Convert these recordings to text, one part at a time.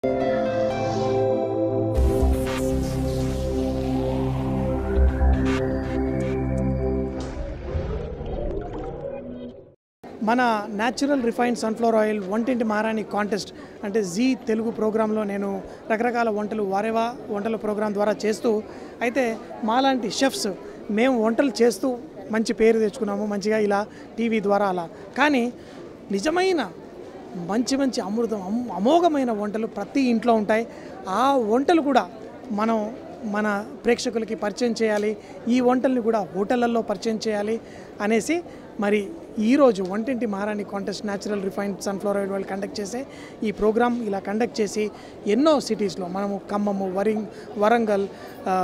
మన natural refined sunflower oil వంటింటి మహారాణి కాంటెస్ట్ అంటే జీ తెలుగు ప్రోగ్రాంలో నేను రకరకాల వంటలు వారేవా వంటల ప్రోగ్రాం ద్వారా చేస్తూ అయితే మాలాంటి షెఫ్స్ మేము వంటలు చేస్తూ మంచి పేరు తెచ్చుకున్నాము మంచిగా ఇలా టీవీ ద్వారా అలా కానీ నిజమైన మంచి మంచి అమృతం అమ్- అమోఘమైన వంటలు ప్రతి ఇంట్లో ఉంటాయి ఆ వంటలు కూడా మనం మన ప్రేక్షకులకి పరిచయం చేయాలి ఈ వంటల్ని కూడా హోటళ్ళల్లో పరిచయం చేయాలి అనేసి మరి ఈరోజు వంటింటి మహారాణి contest natural refined sunflower oil వాళ్ళు కండక్ట్ చేసే ఈ ప్రోగ్రామ్ ఇలా కండక్ట్ చేసి ఎన్నో సిటీస్లో మనము ఖమ్మము వరింగ్ వరంగల్ ఆ,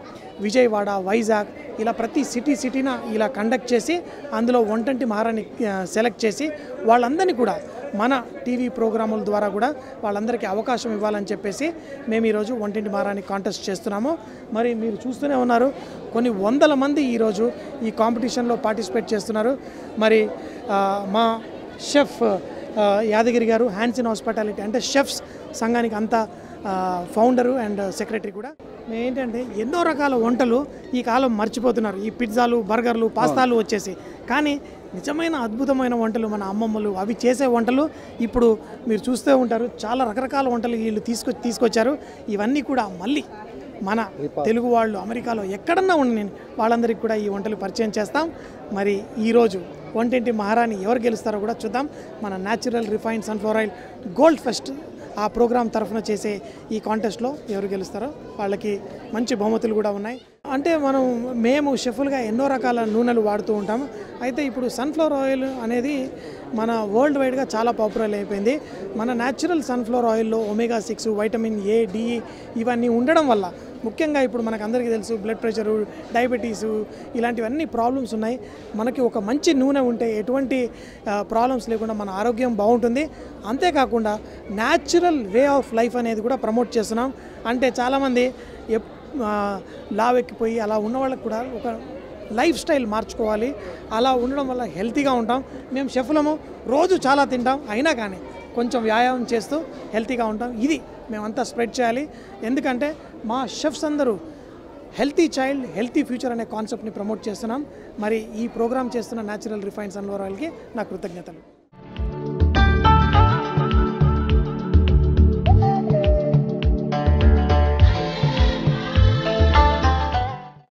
విజయవాడ వైజాగ్ ఇలా ప్రతి సిటీ సిటీన ఇలా కండక్ట్ చేసి అందులో వంటంటి మహారాణి ఆ, సెలెక్ట్ చేసి వాళ్ళందరినీ కూడా మన టీవీ ప్రోగ్రాముల ద్వారా కూడా వాళ్ళందరికీ అవకాశం ఇవ్వాలని చెప్పేసి మేము ఈరోజు వంటింటి మహారాణి కాంటెస్ట్ చేస్తున్నాము మరి మీరు చూస్తూనే ఉన్నారు కొన్ని వందల మంది ఈరోజు ఈ కాంపిటీషన్లో పార్టిసిపేట్ చేస్తున్నారు మరి ఆ, మా షెఫ్ ఆ, Yadagiri garu hands in hospitality అంటే షెఫ్స్ సంఘానికి అంతా ఫౌండరు అండ్ సెక్రటరీ కూడా మేము ఏంటంటే ఎన్నో రకాల వంటలు ఈ కాలం మర్చిపోతున్నారు ఈ పిజ్జాలు బర్గర్లు పాస్తాలు వచ్చేసి కానీ నిజమైన అద్భుతమైన వంటలు మన అమ్మమ్మలు అవి చేసే వంటలు ఇప్పుడు మీరు చూస్తూ ఉంటారు చాలా రకరకాల వంటలు వీళ్ళు తీసుకొ తీసుకొచ్చారు ఇవన్నీ కూడా మళ్ళీ మన తెలుగు వాళ్ళు అమెరికాలో ఎక్కడన్నా ఉండి నేను వాళ్ళందరికీ కూడా ఈ వంటలు పరిచయం చేస్తాం మరి ఈరోజు వంటింటి మహారాణి ఎవరు గెలుస్తారో కూడా చూద్దాం మన natural refined sunflower oil gold fest ఆ ప్రోగ్రామ్ తరఫున చేసే ఈ కాంటెస్ట్లో ఎవరు గెలుస్తారో వాళ్ళకి మంచి బహుమతులు కూడా ఉన్నాయి అంటే మనం మేము షెఫ్లుగా ఎన్నో రకాల నూనెలు వాడుతూ ఉంటాము అయితే ఇప్పుడు సన్ఫ్లవర్ ఆయిల్ అనేది మన వరల్డ్ వైడ్గా చాలా పాపులర్ అయిపోయింది మన న్యాచురల్ సన్ఫ్లవర్ ఆయిల్లో omega six vitamin A D ఇవన్నీ ఉండడం వల్ల ముఖ్యంగా ఇప్పుడు మనకు అందరికీ తెలుసు బ్లడ్ ప్రెషరు డయాబెటీసు ఇలాంటివన్నీ ప్రాబ్లమ్స్ ఉన్నాయి మనకి ఒక మంచి నూనె ఉంటే ఎటువంటి ప్రాబ్లమ్స్ లేకుండా మన ఆరోగ్యం బాగుంటుంది అంతేకాకుండా న్యాచురల్ వే ఆఫ్ లైఫ్ అనేది కూడా ప్రమోట్ చేస్తున్నాం అంటే చాలామంది ఎప్ ఆ, లావెక్కిపోయి అలా ఉన్న వాళ్ళకి కూడా ఒక లైఫ్ స్టైల్ మార్చుకోవాలి అలా ఉండడం వల్ల హెల్తీగా ఉంటాం మేము షెఫ్లము రోజు చాలా తింటాం అయినా కానీ కొంచెం వ్యాయామం చేస్తూ హెల్తీగా ఉంటాం ఇది మేమంతా స్ప్రెడ్ చేయాలి ఎందుకంటే మా షెఫ్స్ అందరూ హెల్తీ చైల్డ్ హెల్తీ ఫ్యూచర్ అనే కాన్సెప్ట్ని ప్రమోట్ చేస్తున్నాం మరి ఈ ప్రోగ్రామ్ చేస్తున్న న్యాచురల్ రిఫైన్ సన్ఫ్లవర్ ఆయిల్కి నా కృతజ్ఞతలు